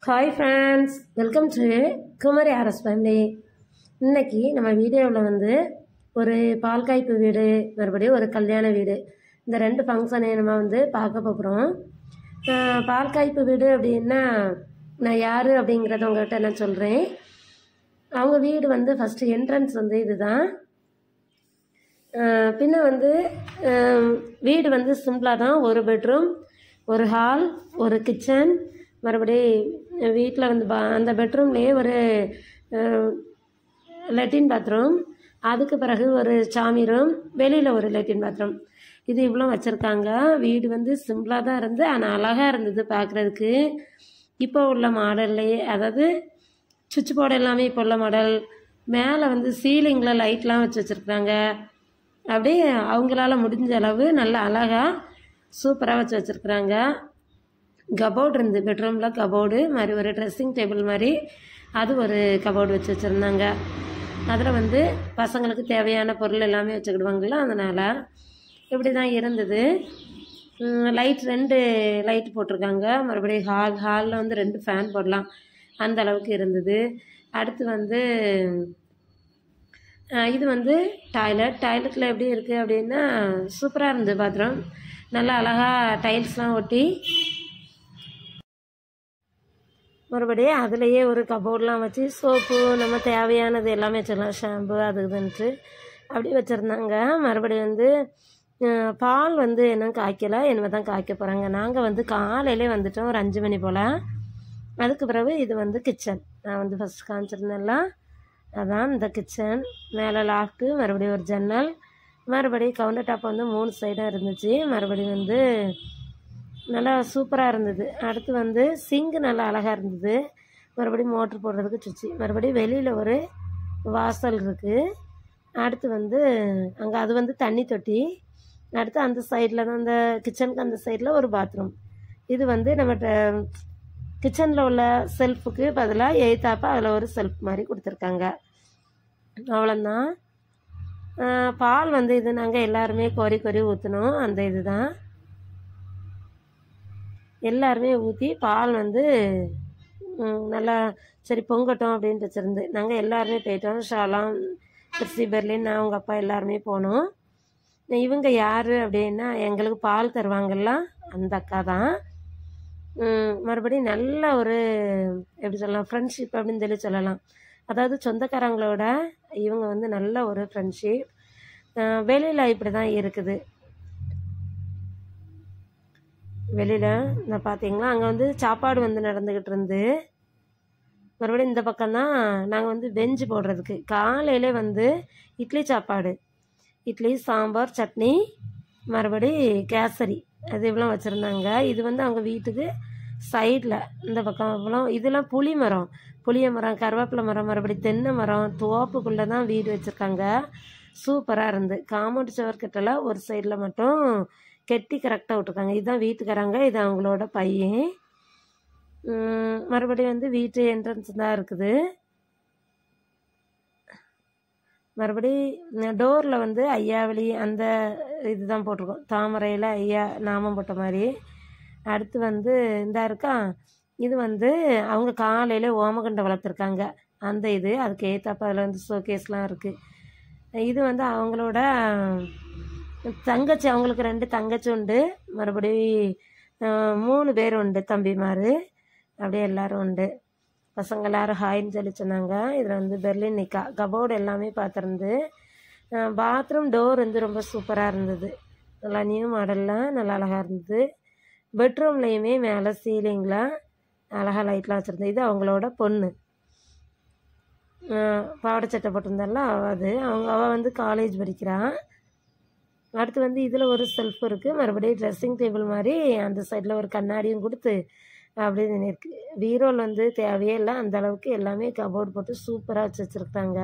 hi friends welcome to Kumari RS family இன்னைக்கு நம்ம வீடியோவில் வந்து ஒரு பால் காய்ப்பு வீடு மறுபடியும் ஒரு கல்யாண வீடு இந்த ரெண்டு ஃபங்க்ஷனை நம்ம வந்து பார்க்க போகிறோம் பால் காய்ப்பு வீடு அப்படின்னா நான் யார் அப்படிங்கிறத உங்கள்கிட்ட நான் சொல்கிறேன் அவங்க வீடு வந்து ஃபஸ்ட்டு என்ட்ரன்ஸ் வந்து இதுதான் அஹ் பின்ன வந்து அஹ் வீடு வந்து சிம்பிளாக தான் ஒரு பெட்ரூம் ஒரு ஹால் ஒரு கிச்சன் மறுபடி வீட்டில் வந்து பா அந்த பெட்ரூம்லேயே ஒரு லெட்டின் பாத்ரூம் அதுக்கு பிறகு ஒரு சாமி ரூம் வெளியில் ஒரு லெட்டின் பாத்ரூம் இது இவ்வளோ வச்சுருக்காங்க வீடு வந்து சிம்பிளாக தான் இருந்து ஆனால் அழகாக இருந்தது பார்க்குறதுக்கு இப்போ உள்ள மாடல்லையே அதாவது சுவிட்ச் போர்டு எல்லாமே இப்போ உள்ள மாடல் மேலே வந்து சீலிங்கில் லைட்லாம் வச்சு வச்சுருக்குறாங்க அப்படியே அவங்களால முடிஞ்ச அளவு நல்ல அழகாக சூப்பராக வச்சு வச்சுருக்குறாங்க கபோர்டு இருந்து பெட்ரூமில் கபோர்டு மாதிரி ஒரு ட்ரெஸ்ஸிங் டேபிள் மாதிரி அது ஒரு கபோர்டு வச்சு வச்சுருந்தாங்க அதில் வந்து பசங்களுக்கு தேவையான பொருள் எல்லாமே வச்சுக்கிடுவாங்களா அதனால் இப்படி தான் இருந்தது லைட் ரெண்டு லைட் போட்டிருக்காங்க மறுபடியும் ஹால் ஹாலில் வந்து ரெண்டு ஃபேன் போடலாம் அந்த அளவுக்கு இருந்தது அடுத்து வந்து அஹ் இது வந்து டாய்லெட் டாய்லெட்டில் எப்படி இருக்குது அப்படின்னா சூப்பராக இருந்தது பாத்ரூம் நல்லா அழகாக டைல்ஸ்லாம் ஒட்டி மறுபடியும் அதுலேயே ஒரு கபோர்ட்லாம் வச்சு சோப்பு நம்ம தேவையானது எல்லாமே வச்சிடலாம் ஷாம்பு அது இதுன்ட்டு அப்படி வச்சுருந்தாங்க மறுபடியும் வந்து அஹ், பால் வந்து என்ன காய்க்கல என்ன தான் காய்க்க போகிறாங்க நாங்கள் வந்து காலையிலே வந்துட்டோம் ஒரு அஞ்சு மணி போல் அதுக்கு பிறகு இது வந்து கிச்சன் நான் வந்து ஃபஸ்ட் காமிச்சிருந்தேன்ல அதான் இந்த கிச்சன் மேலே லாஃப்ட்டு மறுபடியும் ஒரு ஜன்னல் மறுபடியும் கவுண்டர் டாப் வந்து மூணு சைடாக இருந்துச்சு மறுபடியும் வந்து நல்லா சூப்பராக இருந்தது அடுத்து வந்து சிங்க் நல்லா அழகாக இருந்தது மறுபடியும் மோட்ரு போடுறதுக்கு சுச்சி மறுபடியும் வெளியில் ஒரு வாசல் இருக்குது அடுத்து வந்து அங்கே அது வந்து தண்ணி தொட்டி அடுத்து அந்த சைடில் தான் அந்த கிச்சனுக்கு அந்த சைடில் ஒரு பாத்ரூம் இது வந்து நம்ம கிச்சனில் உள்ள செல்ஃபுக்கு பதிலாக எய்த்தாப்பா அதில் ஒரு செல்ஃப் மாதிரி கொடுத்துருக்காங்க அவ்வளோதான் பால் வந்து இது நாங்கள் எல்லாருமே கோரி கோரி ஊற்றணும் அந்த இதுதான் எல்லாருமே ஊற்றி பால் வந்து ம், நல்லா சரி பொங்கட்டும் அப்படின்ட்டு வச்சுருந்து நாங்கள் எல்லாருமே போயிட்டோம் ஷாலாம் கிறிஸ்டி பெர்லின் நான் அவங்க அப்பா எல்லாருமே போனோம் இவங்க யார் அப்படின்னா எங்களுக்கு பால் தருவாங்கல்ல அந்த அக்கா தான் ம், மறுபடியும் நல்ல ஒரு எப்படி சொல்லலாம் ஃப்ரெண்ட்ஷிப் அப்படின்னு சொல்லி சொல்லலாம் அதாவது சொந்தக்காரங்களோட இவங்க வந்து நல்ல ஒரு ஃப்ரெண்ட்ஷிப் வெளியில் இப்படி தான் இருக்குது வெளியில் நான் பார்த்தீங்களா அங்கே வந்து சாப்பாடு வந்து நடந்துக்கிட்டு இருந்து மறுபடியும் இந்த பக்கம்தான் நாங்கள் வந்து பெஞ்சு போடுறதுக்கு காலையிலே வந்து இட்லி சாப்பாடு இட்லி சாம்பார் சட்னி மறுபடி கேசரி அது இவ்வளோ வச்சுருந்தாங்க இது வந்து அவங்க வீட்டுக்கு சைடில் இந்த பக்கம் இவ்வளோ இதெல்லாம் புளி மரம் புளிய மரம் கருவேப்பிலை மரம் மறுபடி தென்னை மரம் தோப்புக்குள்ளே தான் வீடு வச்சுருக்காங்க சூப்பராக இருந்து காம்பவுண்ட் சுவர் கிட்டல ஒரு சைடில் மட்டும் கெட்டி கரெக்டாக விட்ருக்காங்க இதுதான் வீட்டுக்காரங்க இது அவங்களோட பையன் உம், மறுபடியும் வந்து வீட்டு என்ட்ரன்ஸ் தான் இருக்குது மறுபடி டோரில் வந்து ஐயாவளி அந்த இதுதான் போட்டிருக்கோம் தாமரையில் ஐயா நாமம் போட்ட மாதிரி அடுத்து வந்து இந்த இருக்கா இது வந்து அவங்க காலையில் ஓமகண்டை வளர்த்துருக்காங்க அந்த இது அதுக்கு ஏத்தாப்ப அதில் வந்து ஷோகேஸ்லாம் இருக்குது இது வந்து அவங்களோட தங்கச்சி அவங்களுக்கு ரெண்டு தங்கச்சி உண்டு மறுபடி அஹ், மூணு பேர் உண்டு தம்பிமார் அப்படியே எல்லாரும் உண்டு பசங்க எல்லாரும் ஹாய்ன்னு சொல்லி சொன்னாங்க இதில் வந்து பெர்லின் நிக்கா கபோர்டு எல்லாமே பார்த்துருந்து பாத்ரூம் டோர் வந்து ரொம்ப சூப்பராக இருந்தது நல்லா நியூ மாடலில் நல்லா அழகாக இருந்தது பெட்ரூம்லேயுமே மேலே சீலிங்கில் அழகாக லைட்லாம் வச்சுருந்தது இது அவங்களோட பொண்ணு அஹ் பாவாடை சட்டை போட்டிருந்தால அவ அது அவங்க அவள் வந்து காலேஜ் படிக்கிறான் அடுத்து வந்து இதில் ஒரு செல்ஃப் இருக்குது மறுபடியும் ட்ரெஸ்ஸிங் டேபிள் மாதிரி அந்த சைடில் ஒரு கண்ணாடியும் கொடுத்து அப்படின்னு இருக்கு பீரோல் வந்து தேவையே இல்லை அந்த அளவுக்கு எல்லாமே கபோர்டு போட்டு சூப்பராக வச்சு வச்சுருக்காங்க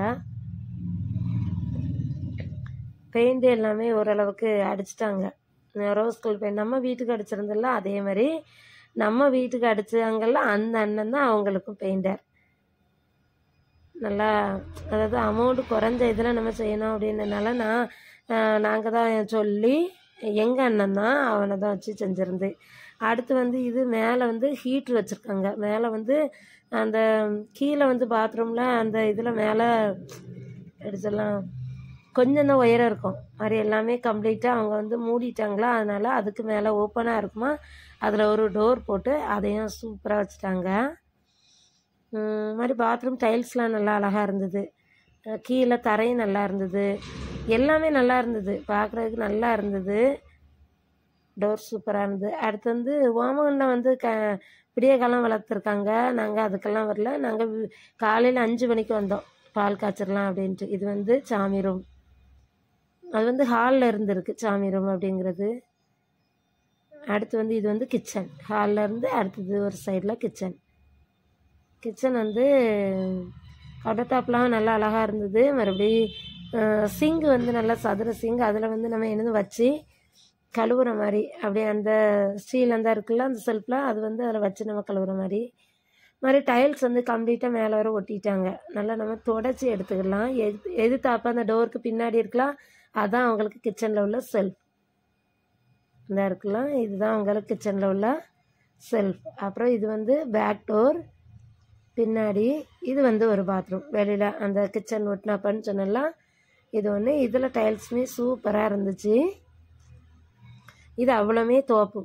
பெயிண்ட் எல்லாமே ஓரளவுக்கு அடிச்சிட்டாங்க ரோஸ் கலர் பெயிண்ட் நம்ம வீட்டுக்கு அடிச்சிருந்தோம்ல அதே மாதிரி நம்ம வீட்டுக்கு அடிச்சாங்கல்ல அந்த அண்ணன் தான் அவங்களுக்கும் பெயிண்டர் நல்லா அதாவது அமௌண்ட் குறைஞ்ச இதில் நம்ம செய்யணும் அப்படின்றனால நான் நாங்கள் தான் சொல்லி எங்கள் அண்ணன் தான் அவனை தான் வச்சு செஞ்சிருந்து அடுத்து வந்து இது மேலே வந்து ஹீட்ரு வச்சுருக்காங்க மேலே வந்து அந்த கீழே வந்து பாத்ரூமில் அந்த இதில் மேலே எப்படி சொல்லலாம் கொஞ்சம் தான் உயரம் இருக்கும் மாதிரி எல்லாமே கம்ப்ளீட்டாக அவங்க வந்து மூடிட்டாங்களா அதனால் அதுக்கு மேலே ஓப்பனாக இருக்குமா அதில் ஒரு டோர் போட்டு அதையும் சூப்பராக வச்சுட்டாங்க உம், மாதிரி பாத்ரூம் டைல்ஸ்லாம் நல்லா அழகாக இருந்தது அஹ் கீழே தரையும் நல்லா இருந்தது எல்லாமே நல்லா இருந்தது பார்க்குறதுக்கு நல்லா இருந்தது டோர் சூப்பராக இருந்தது அடுத்து வந்து ஓமகனில் வந்து க விடிய காலம் வளர்த்துருக்காங்க நாங்கள் அதுக்கெல்லாம் வரல நாங்கள் காலையில் அஞ்சு மணிக்கு வந்தோம் பால் காய்ச்சிடலாம் அப்படின்ட்டு இது வந்து சாமி ரூம் அது வந்து ஹாலில் இருந்திருக்கு சாமி ரூம் அப்படிங்கிறது அடுத்து வந்து இது வந்து கிச்சன் ஹாலில் இருந்து அடுத்தது ஒரு சைடில் கிச்சன் கிச்சன் வந்து கவுண்டர் நல்லா அழகாக இருந்தது மறுபடி சிங்க் வந்து நல்லா சதுர சிங்க் அதில் வந்து நம்ம என்னது வச்சு கழுவுற மாதிரி அப்படியே அந்த ஸ்டீல் அந்த இருக்குல்ல அந்த செல்ஃபில் அது வந்து அதில் வச்சு நம்ம கழுவுற மாதிரி மாதிரி டைல்ஸ் வந்து கம்ப்ளீட்டாக மேலே வர ஒட்டிட்டாங்க நல்லா நம்ம தொடச்சி எடுத்துக்கலாம் எது எது தாப்ப அந்த டோருக்கு பின்னாடி இருக்கலாம் அதான் அவங்களுக்கு கிச்சனில் உள்ள செல்ஃப் இந்த இருக்கலாம் இதுதான் அவங்களுக்கு கிச்சனில் உள்ள செல்ஃப் அப்புறம் இது வந்து பேக் டோர் பின்னாடி இது வந்து ஒரு பாத்ரூம் வெளியில் அந்த கிச்சன் ஒட்டினாப்பன்னு சொன்னலாம் இது ஒன்று இதில் டைல்ஸுமே சூப்பராக இருந்துச்சு இது அவ்வளோமே தோப்பு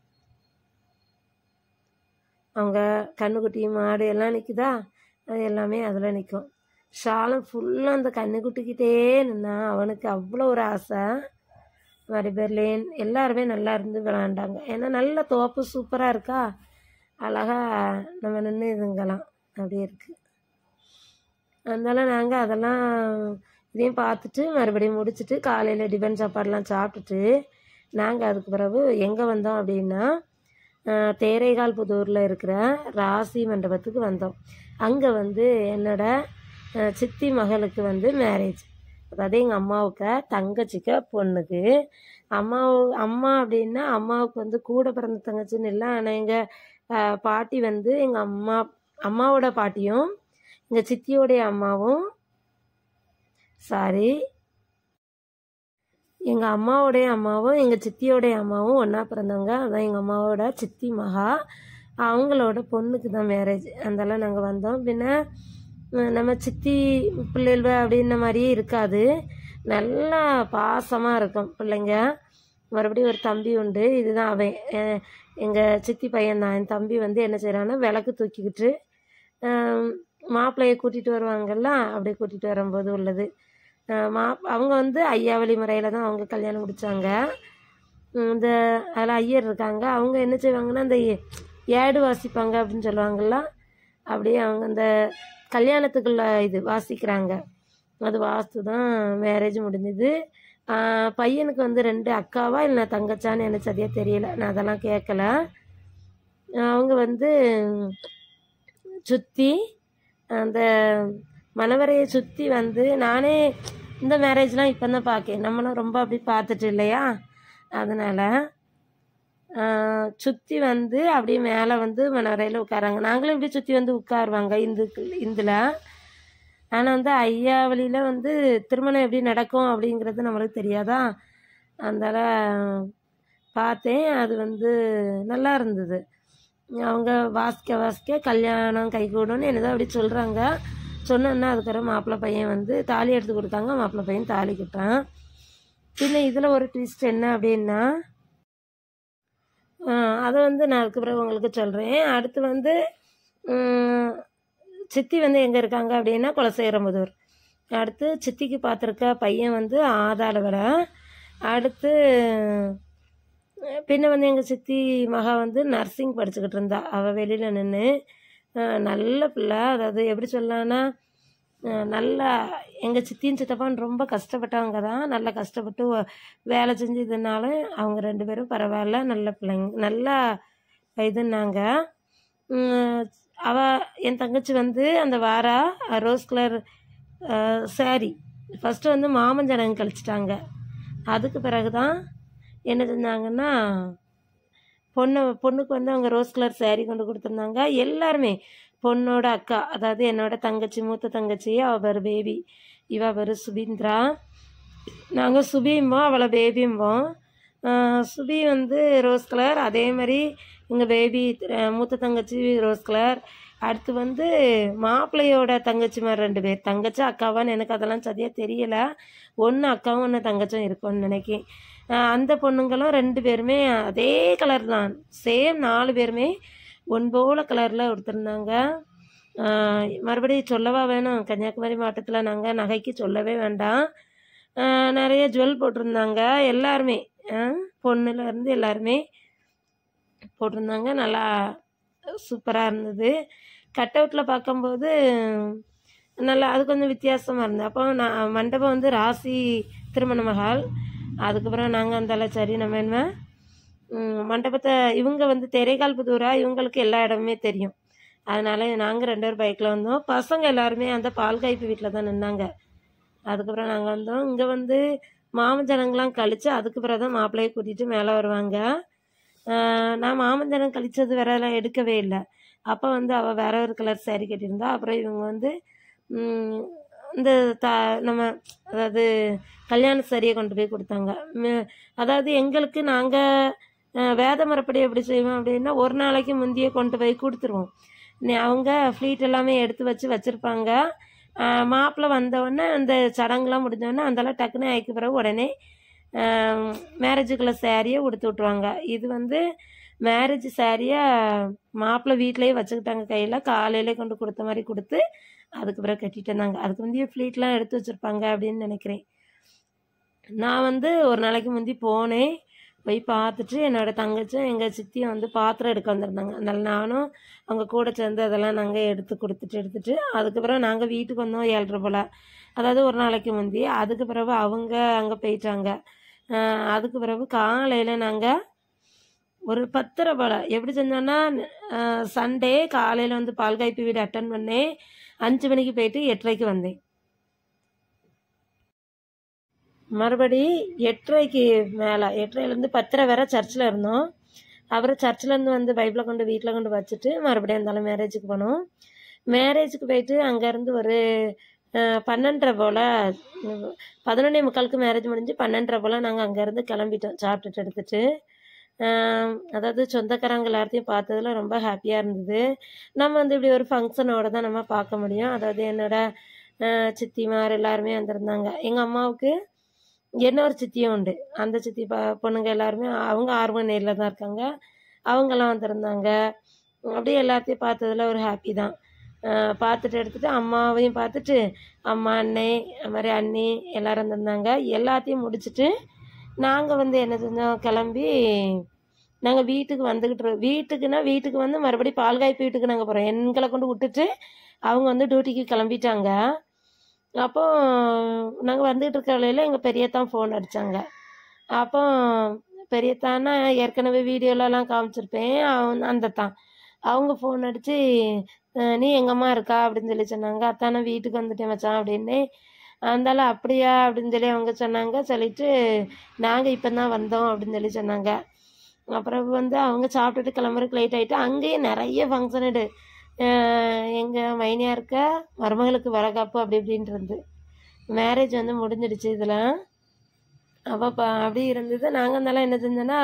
அவங்க கண்ணுக்குட்டி மாடு எல்லாம் நிற்குதா அது எல்லாமே அதில் நிற்கும் ஷாலம் ஃபுல்லாக அந்த கண்ணுக்குட்டிக்கிட்டே நின்னா அவனுக்கு அவ்வளோ ஒரு ஆசை மாதிரி பெர்லின் எல்லாருமே நல்லா இருந்து விளாண்டாங்க ஏன்னா நல்ல தோப்பு சூப்பராக இருக்கா அழகாக நம்ம நின்று இதுங்கலாம் அப்படியே இருக்குது அதனால நாங்கள் அதெல்லாம் இதையும் பார்த்துட்டு மறுபடியும் முடிச்சுட்டு காலையில் டிஃபன் சாப்பாடெலாம் சாப்பிட்டுட்டு நாங்கள் அதுக்கு பிறகு எங்கே வந்தோம் அப்படின்னா அஹ், தேரைகால் புதூரில் இருக்கிற ராசி மண்டபத்துக்கு வந்தோம் அங்கே வந்து என்னோட அஹ், சித்தி மகளுக்கு வந்து மேரேஜ் அதாவது எங்கள் அம்மாவுக்கு தங்கச்சிக்க பொண்ணுக்கு அம்மா அம்மா அப்படின்னா அம்மாவுக்கு வந்து கூட பிறந்த தங்கச்சின்னு இல்லை ஆனால் எங்கள் பாட்டி வந்து எங்கள் அம்மா அம்மாவோட பாட்டியும் எங்கள் சித்தியோடைய அம்மாவும் சாரி எங்கள் அம்மாவோடைய அம்மாவும் எங்கள் சித்தியோடைய அம்மாவும் ஒன்றா பிறந்தவங்க அதான் எங்கள் அம்மாவோட சித்தி மகா அவங்களோட பொண்ணுக்கு தான் மேரேஜ் அதெல்லாம் நாங்கள் வந்தோம் பின்ன அஹ், நம்ம சித்தி பிள்ளைகள் அப்படின்ன மாதிரியே இருக்காது நல்லா பாசமாக இருக்கும் பிள்ளைங்க மறுபடியும் ஒரு தம்பி உண்டு இதுதான் அவன் எங்கள் சித்தி பையன் தான் என் தம்பி வந்து என்ன செய்கிறான்னா விளக்கு தூக்கிக்கிட்டு ஆம், மாப்பிள்ளையை கூட்டிகிட்டு வருவாங்கல்ல அப்படி கூட்டிகிட்டு வரும்போது உள்ளது ஆஹ் மா அவங்க வந்து ஐயாவளி முறையில் தான் அவங்க கல்யாணம் முடித்தாங்க இந்த அதில் ஐயர் இருக்காங்க அவங்க என்ன செய்வாங்கன்னா இந்த ஏ- ஏடு வாசிப்பாங்க அப்படின்னு சொல்லுவாங்கல்ல அப்படியே அவங்க அந்த கல்யாணத்துக்குள்ள இது வாசிக்கிறாங்க அது வாஸ்து தான் மேரேஜ் முடிஞ்சுது ஆஹ் பையனுக்கு வந்து ரெண்டு அக்காவா இல்லை தங்கச்சான்னு எனக்கு சரியாக தெரியல நான் அதெல்லாம் கேட்கல அவங்க வந்து சுற்றி அந்த மணவரையை சுற்றி வந்து நானே இந்த மேரேஜ்லாம் இப்போ தான் பார்க்கேன் நம்மளும் ரொம்ப அப்படி பார்த்துட்டு இல்லையா அதனால் சுற்றி வந்து அப்படியே மேலே வந்து மணவரையில் உட்காராங்க நாங்களும் இப்படி சுற்றி வந்து உட்காருவாங்க இந்துக்கு இந்தில் ஆனால் வந்து ஐயாவளியில் வந்து திருமணம் எப்படி நடக்கும் அப்படிங்கிறது நம்மளுக்கு தெரியாதா அதனால் பார்த்தேன் அது வந்து நல்லா இருந்தது அவங்க வாசிக்க வாசிக்க கல்யாணம் கைகூடும்னு என்னதோ அப்படி சொல்கிறாங்க சொன்னோன்னா அதுக்கப்புறம் மாப்பிள்ளை பையன் வந்து தாலி எடுத்து கொடுத்தாங்க மாப்பிள்ளை பையன் தாலி கட்டான் பின்ன இதில் ஒரு ட்விஸ்ட் என்ன அப்படின்னா ஆஹ் அதை வந்து நான் அதுக்கு பிறகு உங்களுக்கு சொல்கிறேன் அடுத்து வந்து உம், சித்தி வந்து எங்கே இருக்காங்க அப்படின்னா குலசேகரமுதூர் அடுத்து சித்திக்கு பார்த்துருக்க பையன் வந்து ஆதாளவரை அடுத்து பின்ன வந்து எங்கள் சித்தி மகா வந்து நர்சிங் படிச்சுக்கிட்டு இருந்தா அவள் வெளியில் நின்று நல்ல பிள்ளை அதாவது எப்படி சொல்லலான்னா அஹ் நல்லா எங்கள் சித்தியும் சித்தப்பான்னு ரொம்ப கஷ்டப்பட்டவங்க தான் நல்லா கஷ்டப்பட்டு ஒ- வேலை செஞ்சதுனால அவங்க ரெண்டு பேரும் பரவாயில்ல நல்ல பிள்ளைங்க நல்லா இதுன்னாங்க உம், அவ என் தங்கச்சி வந்து அந்த வாரா ரோஸ் கலர் சாரி ஃபஸ்ட்டு வந்து மாமஞ்சனங்க கழிச்சிட்டாங்க அதுக்கு பிறகு தான் என்ன செஞ்சாங்கன்னா பொண்ணு பொண்ணுக்கு வந்து அவங்க ரோஸ் கலர் saree கொண்டு கொடுத்துருந்தாங்க எல்லாருமே பொண்ணோட அக்கா அதாவது என்னோட தங்கச்சி மூத்த தங்கச்சி அவள் பேர் பேபி இவ பேர் சுபீந்திரா நாங்கள் சுபிம்போம் அவளை பேபிம்போம் ஆஹ் சுபி வந்து ரோஸ் கலர் அதே மாதிரி எங்கள் பேபி மூத்த தங்கச்சி ரோஸ் கலர் அடுத்து வந்து மாப்பிள்ளையோட தங்கச்சி மாதிரி ரெண்டு பேர் தங்கச்சி அக்காவான்னு எனக்கு அதெல்லாம் சரியாக தெரியல ஒன்று அக்காவும் ஒன்று தங்கச்சும் இருக்கும்னு நினைக்கேன் ஆஹ் அந்த பொண்ணுங்களும் ரெண்டு பேருமே அதே கலர் தான் சேம் நாலு பேருமே ஒன்போல கலரில் கொடுத்துருந்தாங்க ஆஹ் மறுபடியும் சொல்லவா வேணும் கன்னியாகுமரி மாவட்டத்தில் நாங்கள் நகைக்கு சொல்லவே வேண்டாம் ஆஹ் நிறைய ஜுவல் போட்டிருந்தாங்க எல்லாருமே ஆஹ் பொண்ணுல இருந்து எல்லாருமே போட்டிருந்தாங்க நல்லா சூப்பராக இருந்தது கட் அவுட்டில் பார்க்கும்போது நல்லா அது கொஞ்சம் வித்தியாசமாக இருந்தது அப்போ நான் மண்டபம் வந்து ராசி திருமண மகால் அதுக்கப்புறம் நாங்கள் அந்தால சரி நம்ம என்ன ம், மண்டபத்தை இவங்க வந்து தெரைக்கால் புதூரா இவங்களுக்கு எல்லா இடமுமே தெரியும் அதனால நாங்கள் ரெண்டு பேரும் பைக்கில் வந்தோம் பசங்க எல்லாருமே அந்த பால் காய்ப்பு வீட்டில் தான் நின்னாங்க அதுக்கப்புறம் நாங்கள் வந்தோம் இங்கே வந்து மாமஞ்சனங்களாம் கழித்து அதுக்கு பிறகு தான் மாப்பிள்ளையை கூட்டிகிட்டு மேலே வருவாங்க ஆஹ் நான் மாமஞ்சனம் கழிச்சது வேற எல்லாம் எடுக்கவே இல்லை அப்போ வந்து அவள் வேற ஒரு கலர் saree கட்டியிருந்தா அப்புறம் இவங்க வந்து ம், இந்த த நம்ம அதாவது கல்யாண சரியை கொண்டு போய் கொடுத்தாங்க ம- அதாவது எங்களுக்கு நாங்கள் வேத முறைப்படி எப்படி செய்வோம் அப்படின்னா ஒரு நாளைக்கு முந்தையே கொண்டு போய் கொடுத்துருவோம் நி- அவங்க ஃப்ளீட் எல்லாமே எடுத்து வச்சு வச்சுருப்பாங்க மாப்பிள்ளை வந்தவுடனே அந்த சடங்குலாம் முடிஞ்சோடனே அந்தெல்லாம் டக்குன்னு ஆயிக்கு பிறகு உடனே மேரேஜுக்குள்ள சாரியை உடுத்து விட்ருவாங்க இது வந்து மேரேஜ் சாரியை மாப்பிள்ளை வீட்டிலேயே வச்சுக்கிட்டாங்க கையில் காலையிலே கொண்டு கொடுத்த மாதிரி கொடுத்து அதுக்கு பிறகு கட்டிட்டு இருந்தாங்க அதுக்கு முந்தைய ஃப்ளீட்லாம் எடுத்து வச்சுருப்பாங்க அப்படின்னு நினைக்கிறேன் நான் வந்து ஒரு நாளைக்கு முந்தி போனேன் போய் பார்த்துட்டு என்னோட தங்கச்சும் எங்கள் சித்தியும் வந்து பாத்திரம் எடுக்க வந்திருந்தாங்க அதனால நானும் அவங்க கூட சேர்ந்து அதெல்லாம் நாங்கள் எடுத்து கொடுத்துட்டு எடுத்துட்டு அதுக்கப்புறம் நாங்கள் வீட்டுக்கு வந்தோம் ஏழ்ரை போல் அதாவது ஒரு நாளைக்கு முந்தி அதுக்கு பிறகு அவங்க அங்கே போயிட்டாங்க ஆஹ் அதுக்கு பிறகு காலையில் நாங்கள் ஒரு பத்தரை போல் எப்படி செஞ்சோன்னா சண்டே காலையில் வந்து பால் காய்ப்பு வீடு அட்டன் பண்ணேன் அஞ்சு மணிக்கு போயிட்டு எட்டரைக்கு வந்தேன் மறுபடி எட்டரைக்கு மேலே எட்டரைலேருந்து பத்தரை வரை சர்ச்சில் இருந்தோம் அப்புறம் சர்ச்சிலேருந்து வந்து பைபிளை கொண்டு வீட்டில் கொண்டு வச்சுட்டு மறுபடியும் இருந்தாலும் மேரேஜுக்கு போனோம் மேரேஜுக்கு போயிட்டு அங்கேருந்து ஒரு அஹ், பன்னெண்டரை போல் பதினொன்னே முக்காலுக்கு மேரேஜ் முடிஞ்சு பன்னெண்டரை போல் நாங்கள் அங்கேருந்து கிளம்பிட்டோம் சாப்பிட்டுட்டு எடுத்துட்டு ஆம், அதாவது சொந்தக்காரங்க எல்லாத்தையும் பார்த்ததுல ரொம்ப ஹாப்பியாக இருந்தது நம்ம வந்து இப்படி ஒரு ஃபங்க்ஷனோட தான் நம்ம பார்க்க முடியும் அதாவது என்னோட அஹ், சித்திமார் எல்லாருமே வந்திருந்தாங்க எங்கள் அம்மாவுக்கு என்ன ஒரு சித்தியும் உண்டு அந்த சித்தி ப பொண்ணுங்க எல்லாருமே அவங்க ஆர்வம் நேரில் தான் இருக்காங்க அவங்கெல்லாம் வந்திருந்தாங்க அப்படியே எல்லாத்தையும் பார்த்ததுல ஒரு ஹாப்பி தான் அஹ், பார்த்துட்டு எடுத்துட்டு அம்மாவையும் பார்த்துட்டு அம்மா அண்ணே அது மாதிரி அண்ணி எல்லாரும் வந்திருந்தாங்க எல்லாத்தையும் முடிச்சுட்டு நாங்கள் வந்து என்ன செஞ்சோம் கிளம்பி நாங்கள் வீட்டுக்கு வந்துக்கிட்டு இருக்கோம் வீட்டுக்குன்னா வீட்டுக்கு வந்து மறுபடியும் பால் காய்ப்பு வீட்டுக்கு நாங்கள் போகிறோம் எங்களை கொண்டு விட்டுட்டு அவங்க வந்து டியூட்டிக்கு கிளம்பிட்டாங்க அப்போ நாங்கள் வந்துக்கிட்டு இருக்க வேலையில் எங்கள் பெரியத்தான் ஃபோன் அடித்தாங்க அப்போ பெரியத்தான்னா ஏற்கனவே வீடியோலலாம் காமிச்சிருப்பேன் அவன் அந்த தான் அவங்க ஃபோன் அடித்து நீ எங்கம்மா இருக்கா அப்படின்னு சொல்லி சொன்னாங்க அத்தான் நான் வீட்டுக்கு வந்துட்டேன் மச்சான் அப்படின்னு அந்தால அப்படியா அப்படின்னு சொல்லி அவங்க சொன்னாங்க சொல்லிட்டு நாங்கள் இப்போ தான் வந்தோம் அப்படின்னு சொல்லி சொன்னாங்க அப்புறம் வந்து அவங்க சாப்பிட்டுட்டு கிளம்புறதுக்கு லேட் ஆகிட்டு அங்கேயும் நிறைய ஃபங்க்ஷனு எங்கள் மைனியா இருக்க மருமகளுக்கு வரகாப்பு அப்படி இப்படின்ட்டு இருந்து மேரேஜ் வந்து முடிஞ்சிடுச்சு இதில் அப்போ ப அப்படி இருந்தது நாங்கள் இருந்தாலும் என்ன செஞ்சோன்னா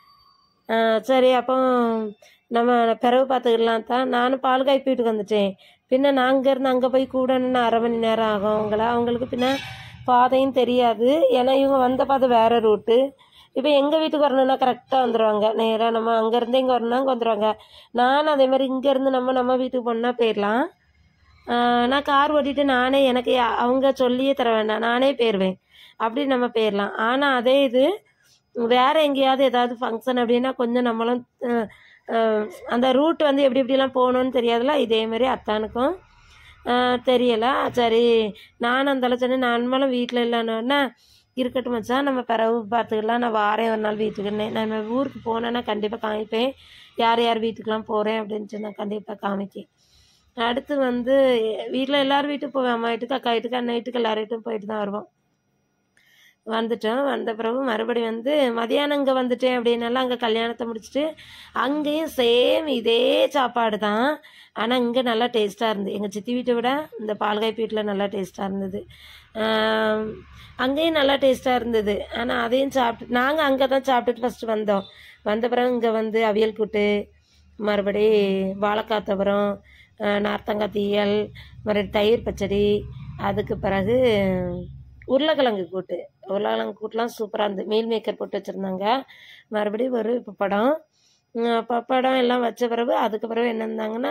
ஆஹ் சரி அப்போ நம்ம பிறகு பார்த்துக்கலாம் தான் நானும் பால் காய்ப்பி வீட்டுக்கு வந்துட்டேன் பின்ன நான் இங்கேருந்து அங்கே போய் கூடணுன்னு அரை மணி நேரம் ஆகும் அவங்கள அவங்களுக்கு பின்ன பாதையும் தெரியாது ஏன்னா இவங்க வந்த பாதை வேறு ரூட்டு இப்போ எங்கள் வீட்டுக்கு வரணும்னா கரெக்டாக வந்துடுவாங்க நேராக நம்ம அங்கேருந்து இங்கே வரணும்னா அங்கே வந்துடுவாங்க நானும் அதே மாதிரி இங்கேருந்து நம்ம நம்ம வீட்டுக்கு போனால் போயிடலாம் ஆஹ் நான் கார் ஓட்டிட்டு நானே எனக்கு யா- அவங்க சொல்லியே தர வேண்டாம் நானே போயிடுவேன் அப்படி நம்ம போயிடலாம் ஆனால் அதே இது வேற எங்கேயாவது ஏதாவது ஃபங்க்ஷன் அப்படின்னா கொஞ்சம் நம்மளும் அஹ், அஹ், அந்த ரூட் வந்து எப்படி எப்படிலாம் போகணும்னு தெரியாதுல இதே மாதிரி அத்தானுக்கும் அஹ், தெரியல சரி நானும் அந்த சொன்னேன் நானும் வீட்டில் இல்லைன்னா இருக்கட்டும் மச்சான் நம்ம பிறகு பார்த்துக்கலாம் நான் வாரேன் ஒரு நாள் வீட்டுக்குன்னு நான் ஊருக்கு போனேன்னா கண்டிப்பாக காமிப்பேன் யார் யார் வீட்டுக்கெலாம் போகிறேன் அப்படின்னு சொன்னா கண்டிப்பாக காமிக்கேன் அடுத்து வந்து வீட்டில் எல்லார் வீட்டுக்கு போவேன் அம்மா வீட்டுக்கு அக்கா வீட்டுக்கு அண்ணன் வீட்டுக்கு எல்லார் வீட்டுக்கும் போயிட்டு தான் வருவோம் வந்துட்டோம் வந்த பிறகு மறுபடி வந்து மதியானம் இங்கே வந்துட்டேன் அப்படின்னால அங்கே கல்யாணத்தை முடிச்சுட்டு அங்கேயும் சேம் இதே சாப்பாடு தான் ஆனால் இங்கே நல்லா டேஸ்ட்டாக இருந்தது எங்கள் சித்தி வீட்டை விட இந்த பால்காய் வீட்டில் நல்லா டேஸ்ட்டாக இருந்தது ஆம், அங்கேயும் நல்லா டேஸ்ட்டாக இருந்தது ஆனால் அதையும் சாப்பிட்டு நாங்கள் அங்கே தான் சாப்பிட்டுட்டு ஃபஸ்ட்டு வந்தோம் வந்த பிறகு இங்கே வந்து அவியல் கூட்டு மறுபடி வாழைக்காய் துவரம் அஹ், நார்த்தங்காய் தீயல் மறுபடி தயிர் பச்சடி அதுக்கு பிறகு உருளைக்கிழங்கு கூட்டு உருளைக்கிழங்கு கூட்டுலாம் சூப்பராக இருந்தது மீல் மேக்கர் போட்டு வச்சுருந்தாங்க மறுபடியும் ஒரு பப்படம் உம், பப்படம் எல்லாம் வச்ச பிறகு அதுக்கு பிறகு என்ன இருந்தாங்கன்னா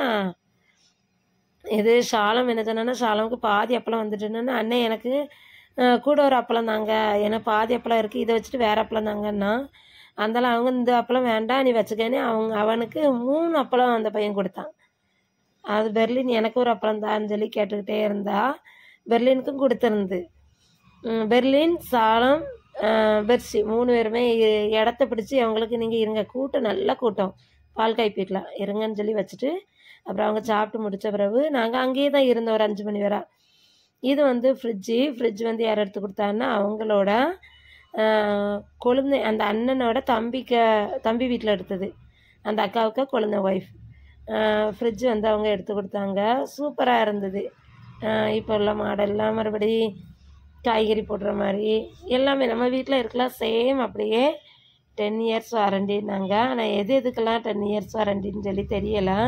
இது ஷாலம் என்ன சொன்னா ஷாலமுக்கு பாதி அப்பளம் வந்துட்டுன்னு அண்ணன் எனக்கு அஹ், கூட ஒரு அப்பளம் தாங்க ஏன்னா பாதி அப்பளம் இருக்குது இதை வச்சுட்டு வேற அப்பளம் தாங்கன்னா அதனால அவங்க இந்த அப்பளம் வேண்டாம் நீ வச்சுக்கன்னு அவங்க அவனுக்கு மூணு அப்பளம் அந்த பையன் கொடுத்தான் அது பெர்லின் எனக்கு ஒரு அப்பளம் தான்னு சொல்லி கேட்டுக்கிட்டே இருந்தா பெர்லினுக்கும் கொடுத்துருந்து ம், பெர்லின் சாலம் அஹ், பெர்சி மூணு பேருமே இ- இடத்த பிடிச்சி அவங்களுக்கு நீங்கள் இருங்க கூட்டம் நல்ல கூட்டம் பால் காய்ப்பீட்டில் இருங்கன்னு சொல்லி வச்சுட்டு அப்புறம் அவங்க சாப்பிட்டு முடிச்ச பிறகு நாங்கள் அங்கேயே தான் இருந்தோம் ஒரு அஞ்சு மணி வரை இது வந்து ஃப்ரிட்ஜு ஃப்ரிட்ஜ் வந்து யார் எடுத்து கொடுத்தாங்கன்னா அவங்களோட ஆஹ், கொழுந்தை அந்த அண்ணனோட தம்பிக்க தம்பி வீட்டில் எடுத்தது அந்த அக்காவுக்கு கொழுந்தை ஒய்ஃப் ஃப்ரிட்ஜ் வந்து அவங்க எடுத்து கொடுத்தாங்க சூப்பராக இருந்தது ஆஹ், இப்போ உள்ள மாடல்லாம் மறுபடி காய்கறி போடுற மாதிரி எல்லாமே நம்ம வீட்டில் இருக்கலாம் சேம் அப்படியே டென் இயர்ஸ் வாரண்டின்னாங்க ஆனால் எது எதுக்கெல்லாம் டென் இயர்ஸ் வாரண்டின்னு சொல்லி தெரியலை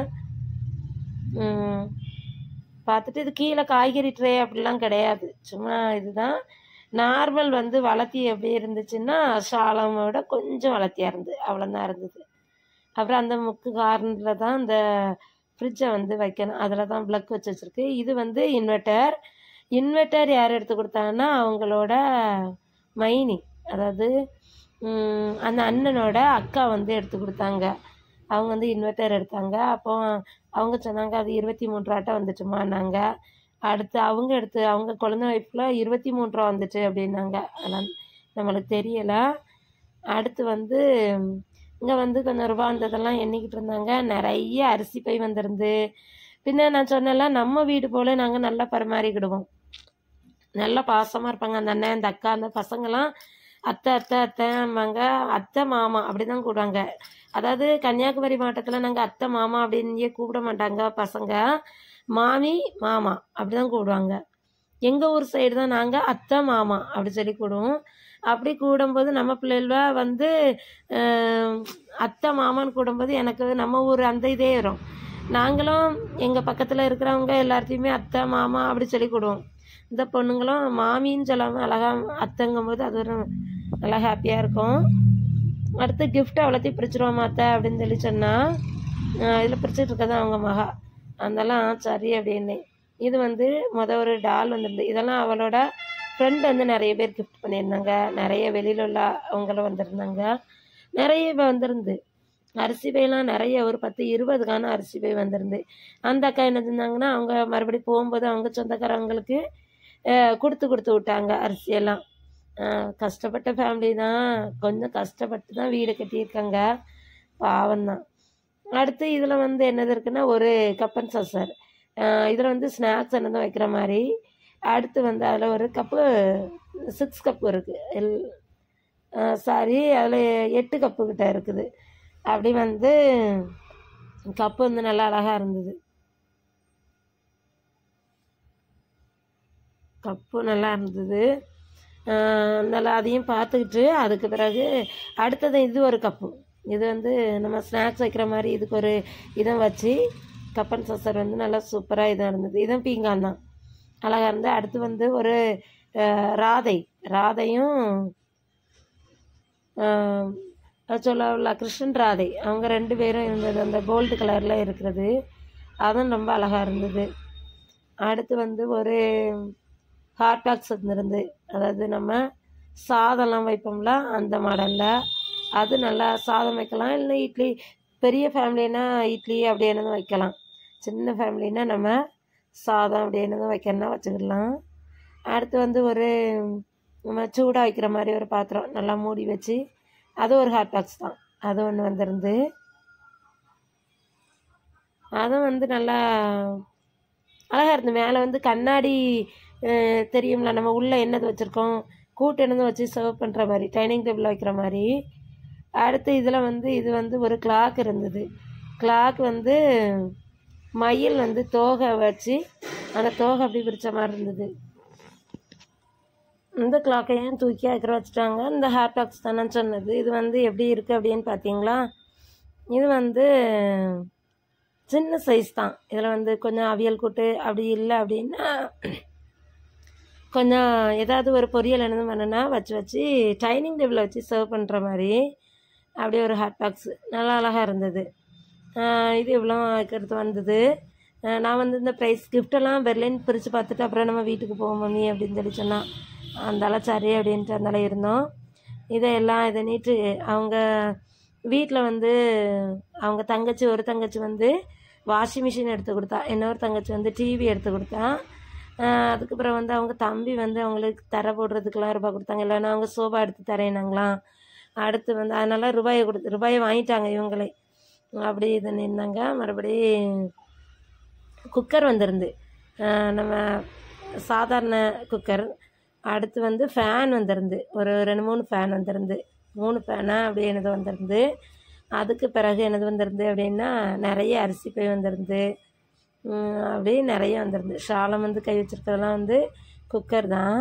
ம், பார்த்துட்டு இது கீழே காய்கறி ட்ரே அப்படிலாம் கிடையாது சும்மா இதுதான் நார்மல் வந்து வளர்த்தி எப்படி இருந்துச்சுன்னா சாலமோட கொஞ்சம் வளர்த்தியாக இருந்தது அவ்வளோதான் இருந்தது அப்புறம் அந்த முக்கு கார்னரில் தான் அந்த ஃப்ரிட்ஜை வந்து வைக்கணும் அதில் தான் ப்ளக் வச்சு வச்சுருக்கு இது வந்து இன்வெர்ட்டர் இன்வெர்ட்டர் யார் எடுத்து கொடுத்தாங்கன்னா அவங்களோட மைனி அதாவது ம், அந்த அண்ணனோட அக்கா வந்து எடுத்து கொடுத்தாங்க அவங்க வந்து இன்வெர்ட்டர் எடுத்தாங்க அப்போ அவங்க சொன்னாங்க அது இருபத்தி மூணு ரூபாட்ட வந்துட்டுமான்னாங்க அடுத்து அவங்க எடுத்து அவங்க குழந்தை ஒய்ஃபில் இருபத்தி மூணு ரூபா வந்துட்டு அப்படின்னாங்க அதெல்லாம் நம்மளுக்கு தெரியலை அடுத்து வந்து இங்கே வந்து கொஞ்சம் ரூபா வந்ததெல்லாம் எண்ணிக்கிட்டு இருந்தாங்க நிறைய அரிசி பை வந்திருந்து பின்ன நான் சொன்னேன்ல நம்ம வீடு போல் நாங்கள் நல்லா பரிமாறிக்கிடுவோம் நல்லா பாசமாக இருப்பாங்க அந்த அண்ணன் அந்த அக்கா அந்த பசங்களாம் அத்தை அத்தை அத்தைம்பாங்க அத்தை மாமா அப்படி தான் கூப்பிடுவாங்க அதாவது கன்னியாகுமரி மாவட்டத்தில் நாங்கள் அத்தை மாமா அப்படின்னே கூப்பிட மாட்டாங்க பசங்க மாமி மாமா அப்படி தான் கூப்பிடுவாங்க எங்கள் ஊர் சைடு தான் நாங்கள் அத்தை மாமா அப்படி சொல்லி கூடுவோம் அப்படி கூடும்போது நம்ம பிள்ளைகள வந்து அஹ், அத்தை மாமான்னு கூடும்போது எனக்கு நம்ம ஊர் அந்த இதே வரும் நாங்களும் எங்கள் பக்கத்தில் இருக்கிறவங்க எல்லாத்தையுமே அத்தை மாமா அப்படி சொல்லி கூடுவோம் இந்த பொண்ணுங்களும் மாமின்னு சொல்லாமல் அழகாக அத்தைங்கும்போது அது ஒரு நல்லா ஹாப்பியாக இருக்கும் அடுத்து கிஃப்ட் அவ்வளோத்தையும் பிரிச்சிருவோம் அத்தை அப்படின்னு சொல்லி சொன்னால் இதில் பிரிச்சுட்டு இருக்கது அவங்க மகா அதெல்லாம் சரி அப்படின்னு இது வந்து முத ஒரு டால் வந்திருந்து இதெல்லாம் அவளோட ஃப்ரெண்ட் வந்து நிறைய பேர் கிஃப்ட் பண்ணியிருந்தாங்க நிறைய வெளியில் உள்ள அவங்களும் வந்திருந்தாங்க நிறைய இப்போ வந்திருந்து அரிசி பையெல்லாம் நிறைய ஒரு பத்து இருபதுக்கான அரிசி பை வந்திருந்து அந்த அக்கா என்ன செஞ்சாங்கன்னா அவங்க மறுபடியும் போகும்போது அவங்க சொந்தக்காரவங்களுக்கு அஹ், கொடுத்து கொடுத்து விட்டாங்க அரிசியெல்லாம் அஹ், கஷ்டப்பட்ட ஃபேமிலி தான் கொஞ்சம் கஷ்டப்பட்டு தான் வீடு கட்டியிருக்காங்க பாவம் தான் அடுத்து இதில் வந்து என்னது இருக்குன்னா ஒரு கப்பன் சாசர் இதில் வந்து ஸ்நாக்ஸ் என்னதும் வைக்கிற மாதிரி அடுத்து வந்து அதில் ஒரு கப்பு சிக்ஸ் கப்பு இருக்குது எல் சாரி அதில் எட்டு கப்பு கிட்ட இருக்குது அப்படி வந்து கப்பு வந்து நல்லா அழகாக இருந்தது கப்பு நல்லா இருந்தது ஆஹ் நல்லா அதையும் பார்த்துக்கிட்டு அதுக்கு பிறகு அடுத்தது இது ஒரு கப்பு இது வந்து நம்ம ஸ்நாக்ஸ் வைக்கிற மாதிரி இதுக்கு ஒரு இதை வச்சு கப்பன் சசர் வந்து நல்லா சூப்பராக இதாக இருந்தது இதுவும் பீங்கான் தான் அழகாக இருந்து அடுத்து வந்து ஒரு ஆஹ் ராதை ராதையும் ஆஹ் சொல்ல கிருஷ்ணன் ராதை அவங்க ரெண்டு பேரும் இருந்தது அந்த கோல்டு கலரில் இருக்கிறது அதுவும் ரொம்ப அழகாக இருந்தது அடுத்து வந்து ஒரு ஹாட் பாக்ஸ் இருந்திருந்து அதாவது நம்ம சாதம்லாம் வைப்போம்ல அந்த மாடலில் அது நல்லா சாதம் வைக்கலாம் இல்லை இட்லி பெரிய ஃபேமிலினா இட்லி அப்படி என்னதும் வைக்கலாம் சின்ன ஃபேமிலினா நம்ம சாதம் அப்படி என்னதும் வைக்கணும்னா வச்சுக்கிடலாம் அடுத்து வந்து ஒரு நம்ம சூடாக வைக்கிற மாதிரி ஒரு பாத்திரம் நல்லா மூடி வச்சு அது ஒரு ஹாட் பாக்ஸ் தான் அது ஒன்று வந்திருந்து அதுவும் வந்து நல்லா அழகாக இருந்து மேலே வந்து கண்ணாடி அஹ், தெரியும்ல நம்ம உள்ளே என்னது வச்சுருக்கோம் கூட்டு இருந்து வச்சு சர்வ் பண்ணுற மாதிரி டைனிங் டேபிள் வைக்கிற மாதிரி அடுத்து இதில் வந்து இது வந்து ஒரு கிளாக் இருந்தது கிளாக் வந்து மயில் வந்து தோகை வச்சு அந்த தோகை அப்படி பிடிச்ச மாதிரி இருந்தது இந்த கிளாக்கை ஏன் தூக்கி அக்கறை வச்சுட்டாங்க இந்த ஹேர் டாக்ஸ் தானே சொன்னது இது வந்து எப்படி இருக்குது அப்படின்னு பார்த்தீங்களா இது வந்து சின்ன சைஸ் தான் இதில் வந்து கொஞ்சம் அவியல் கூட்டு அப்படி இல்லை அப்படின்னா கொஞ்சம் ஏதாவது ஒரு பொரியல் என்ன பண்ணுனா வச்சு வச்சு டைனிங் டேபிளில் வச்சு சர்வ் பண்ணுற மாதிரி அப்படியே ஒரு ஹாட் பாக்ஸ் நல்லா அழகாக இருந்தது ஆஹ் இது இவ்வளோ வைக்கிறது வந்தது ஆஹ் நான் வந்து இந்த ப்ரைஸ் கிஃப்டெல்லாம் பெர்லின் பிரித்து பார்த்துட்டு அப்புறம் நம்ம வீட்டுக்கு போவோம் மம்மி அப்படின்னு சொல்லி சொன்னான் அந்தால சரி அப்படின்ட்டு அந்தால இருந்தோம் இதை எல்லாம் இதை நீட்டு அவங்க வீட்டில் வந்து அவங்க தங்கச்சி ஒரு தங்கச்சி வந்து வாஷிங் மிஷின் எடுத்து கொடுத்தா இன்னொரு தங்கச்சி வந்து டிவி எடுத்து கொடுத்தா ஆஹ் அதுக்கப்புறம் வந்து அவங்க தம்பி வந்து அவங்களுக்கு தர போடுறதுக்கெல்லாம் ரூபாய் கொடுத்தாங்க இல்லைன்னா அவங்க சோபா எடுத்து தரேனாங்களாம் அடுத்து வந்து அதனால ரூபாயை கொடுத்து ரூபாயை வாங்கிட்டாங்க இவங்களே அப்படி இது நின்னாங்க மறுபடி குக்கர் வந்திருந்து ஆஹ் நம்ம சாதாரண குக்கர் அடுத்து வந்து ஃபேன் வந்திருந்து ஒரு ரெண்டு மூணு ஃபேன் வந்திருந்து மூணு ஃபேனாக அப்படி என்னது வந்திருந்து அதுக்கு பிறகு என்னது வந்திருந்து அப்படின்னா நிறைய அரிசி பை வந்திருந்து உம், அப்படியே நிறைய வந்திருந்து ஷாலம் வந்து கை வச்சிருக்கிறதெல்லாம் வந்து குக்கர் தான்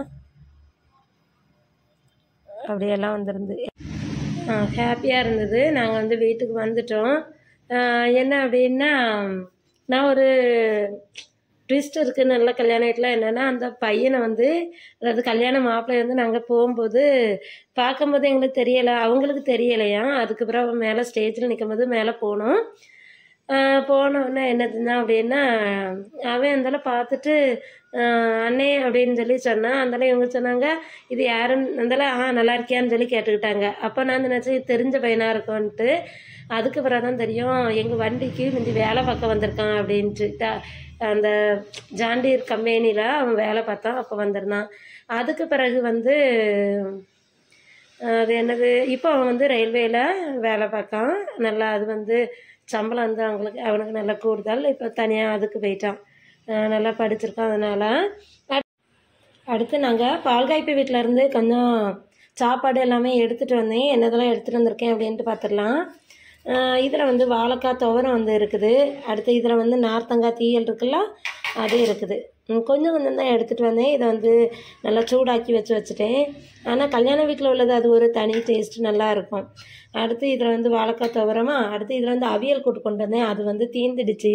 அப்படியெல்லாம் வந்திருந்து ஹாப்பியாக இருந்தது நாங்கள் வந்து வீட்டுக்கு வந்துட்டோம் ஆஹ் என்ன அப்படின்னா நான் ஒரு ட்விஸ்ட் இருக்குது நல்ல கல்யாண வீட்டில் என்னென்னா அந்த பையனை வந்து அதாவது கல்யாண மாப்பிள்ளை வந்து நாங்கள் போகும்போது பார்க்கும்போது எங்களுக்கு தெரியலை அவங்களுக்கு தெரியலையா அதுக்கப்புறம் அவன் மேலே ஸ்டேஜில் நிற்கும்போது மேலே போனோம் ஆஹ் போன உடனே என்னதுன்னா அப்படின்னா அவன் அந்தால பார்த்துட்டு ஆஹ் அண்ணே அப்படின்னு சொல்லி சொன்னான் அந்தால இவங்க சொன்னாங்க இது யாருன்னு அந்தால ஆ நல்லா இருக்கியான்னு சொல்லி கேட்டுக்கிட்டாங்க அப்போ நான் நினச்சேன் இது தெரிஞ்ச பையனாக இருக்கும்ன்ட்டு அதுக்கு பிறகு தான் தெரியும் எங்கள் வண்டிக்கு முந்தி வேலை பார்க்க வந்திருக்கான் அப்படின்ட்டு ட- அந்த ஜாண்டீர் கம்பெனியில் அவன் வேலை பார்த்தான் அப்போ வந்திருந்தான் அதுக்கு பிறகு வந்து அது என்னது இப்போ அவன் வந்து ரயில்வேல வேலை பார்க்கான் நல்லா அது வந்து சம்பளம் வந்து அவங்களுக்கு அவனுக்கு நல்லா கூடுதல் இப்போ தனியாக அதுக்கு போயிட்டான் அஹ் நல்லா படிச்சிருக்கான் அதனால அடுத்து நாங்கள் பால்காய்ப்பு வீட்டில் இருந்து கொஞ்சம் சாப்பாடு எல்லாமே எடுத்துகிட்டு வந்தேன் என்னதெல்லாம் எடுத்துகிட்டு வந்திருக்கேன் அப்படின்ட்டு பார்த்துடலாம் இதில் வந்து வாழைக்காய் துவரம் வந்து இருக்குது அடுத்து இதில் வந்து நார்த்தங்காய் தீயல் இருக்குல்ல அது இருக்குது ம், கொஞ்சம் கொஞ்சம் தான் எடுத்துகிட்டு வந்தேன் இதை வந்து நல்லா சூடாக்கி வச்சு வச்சுட்டேன் ஆனால் கல்யாண வீட்டில் உள்ளது அது ஒரு தனி டேஸ்ட் நல்லா இருக்கும் அடுத்து இதில் வந்து வாழைக்காய் துவரமா அடுத்து இதில் வந்து அவியல் கூட்டு கொண்டு வந்தேன் அது வந்து தீந்துடுச்சு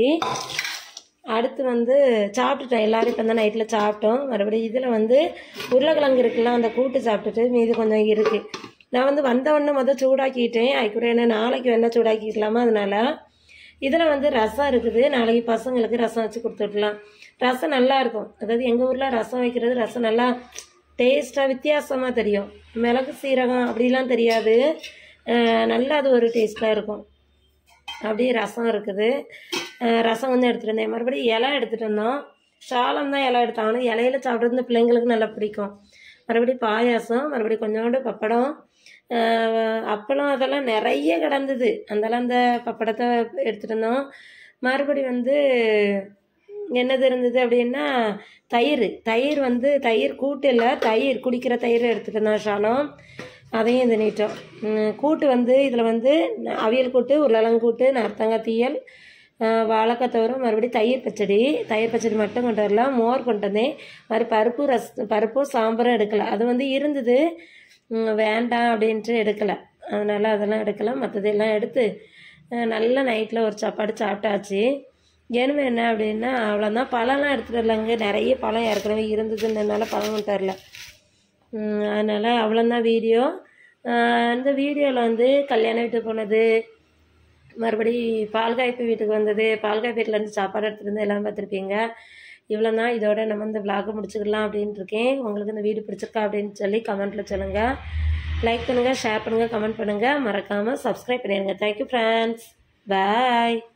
அடுத்து வந்து சாப்பிட்டுட்டோம் எல்லாரும் இப்போ தான் நைட்டில் சாப்பிட்டோம் மறுபடியும் இதில் வந்து உருளைக்கிழங்கு இருக்குல்ல அந்த கூட்டு சாப்பிட்டுட்டு மீதி கொஞ்சம் இருக்குது நான் வந்து வந்த உடனே மொதல் சூடாக்கிட்டேன் அதுக்கப்புறம் என்ன நாளைக்கு வேணா சூடாக்கிக்கலாமா அதனால இதில் வந்து ரசம் இருக்குது நாளைக்கு பசங்களுக்கு ரசம் வச்சு கொடுத்துடலாம் ரசம் நல்லா இருக்கும் அதாவது எங்கள் ஊரில் ரசம் வைக்கிறது ரசம் நல்லா டேஸ்ட்டாக வித்தியாசமாக தெரியும் மிளகு சீரகம் அப்படிலாம் தெரியாது அஹ் நல்லா அது ஒரு டேஸ்ட்டாக இருக்கும் அப்படியே ரசம் இருக்குது அஹ் ரசம் கொஞ்சம் எடுத்துகிட்டு வந்தேன் மறுபடியும் இலை எடுத்துகிட்டு வந்தோம் சாலம் தான் இலை எடுத்தோம் ஆனால் இலையில சாப்பிட்றது இந்த பிள்ளைங்களுக்கு நல்லா பிடிக்கும் மறுபடியும் பாயாசம் மறுபடியும் கொஞ்சோண்டு பப்படம் அஹ் அப்பளம் அதெல்லாம் நிறைய கிடந்தது அதெல்லாம் அந்த பப்படத்தை எடுத்துகிட்டு வந்தோம் மறுபடி வந்து என்னது இருந்தது அப்படின்னா தயிர் தயிர் வந்து தயிர் கூட்டு இல்லை தயிர் குடிக்கிற தயிர் எடுத்துகிட்டு வந்தோம் ஷாலம் அதையும் இது நீட்டோம் உம், கூட்டு வந்து இதில் வந்து ந- அவியல் கூட்டு உருளங்கூட்டு நார்த்தங்காய் தீயல் ஆஹ், வாழைக்காய் தவிர மறுபடியும் தயிர் பச்சடி தயிர் பச்சடி மட்டும் கொண்டு வரலாம் மோர் கொண்டு வந்தேன் மாதிரி பருப்பு ரஸ் பருப்பும் சாம்பாரும் எடுக்கலை அது வந்து இருந்தது உம், வேண்டாம் அப்படின்ட்டு எடுக்கலை அதனால் அதெல்லாம் எடுக்கலை மற்றதெல்லாம் எடுத்து ஆஹ், நல்ல நைட்டில் ஒரு சாப்பாடு சாப்பிட்டாச்சு இனிமே என்ன அப்படின்னா அவ்வளோதான் பழம்லாம் எடுத்துகிட்டு வரலங்க நிறைய பழம் ஏற்கனவே இருந்ததுன்றதுனால பழமும் தரல உம், அதனால் அவ்வளோதான் வீடியோ அந்த வீடியோவில் வந்து கல்யாண வீட்டுக்கு போனது மறுபடி பால்காய்ப்பு வீட்டுக்கு வந்தது பால்காய்ப்பு வீட்டிலேருந்து சாப்பாடு எடுத்துகிட்டு வந்து எல்லாம் பார்த்துருப்பீங்க இவ்வளோ தான் இதோட நம்ம இந்த விலாக முடிச்சுக்கலாம் அப்படின்ட்டு இருக்கேன் உங்களுக்கு இந்த வீடியோ பிடிச்சிருக்கா அப்படின்னு சொல்லி கமெண்ட்டில் சொல்லுங்கள் லைக் பண்ணுங்கள் ஷேர் பண்ணுங்கள் கமெண்ட் பண்ணுங்கள் மறக்காமல் சப்ஸ்கிரைப் பண்ணிடுங்க தேங்க்யூ ஃப்ரெண்ட்ஸ் பாய்